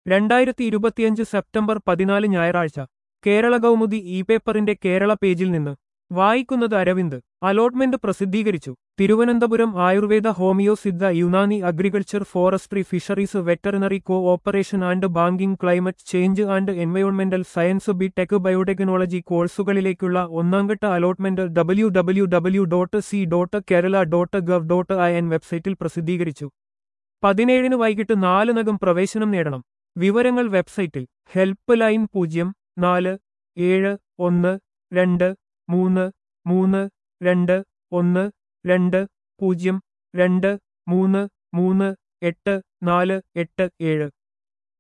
രണ്ടായിരത്തി ഇരുപത്തിയഞ്ച് സെപ്റ്റംബർ പതിനാല് ഞായറാഴ്ച കേരള കൗമുദി ഇ പേപ്പറിന്റെ കേരള പേജിൽ നിന്ന് വായിക്കുന്നത് അരവിന്ദ് അലോട്ട്മെന്റ് പ്രസിദ്ധീകരിച്ചു Thiruvananthapuram Ayurveda homeo Siddha Unani agriculture forestry fisheries veterinary cooperation and banking climate change and എൻവയോൺമെന്റൽ സയൻസ് ബി ടെക് ബയോടെക്നോളജി കോഴ്സുകളിലേക്കുള്ള ഒന്നാംഘട്ട allotment W W W dot C dot Kerala dot gov dot I N വെബ്സൈറ്റിൽ പ്രസിദ്ധീകരിച്ചു പതിനേഴിന് വൈകിട്ട് നാലിനകം പ്രവേശനം നേടണം വിവരങ്ങൾ വെബ്സൈറ്റിൽ ഹെൽപ്പ് ലൈൻ പൂജ്യം നാല് ഏഴ് ഒന്ന് രണ്ട് മൂന്ന് മൂന്ന് രണ്ട് ഒന്ന് രണ്ട് പൂജ്യം രണ്ട് മൂന്ന് മൂന്ന് എട്ട് നാല് എട്ട് ഏഴ്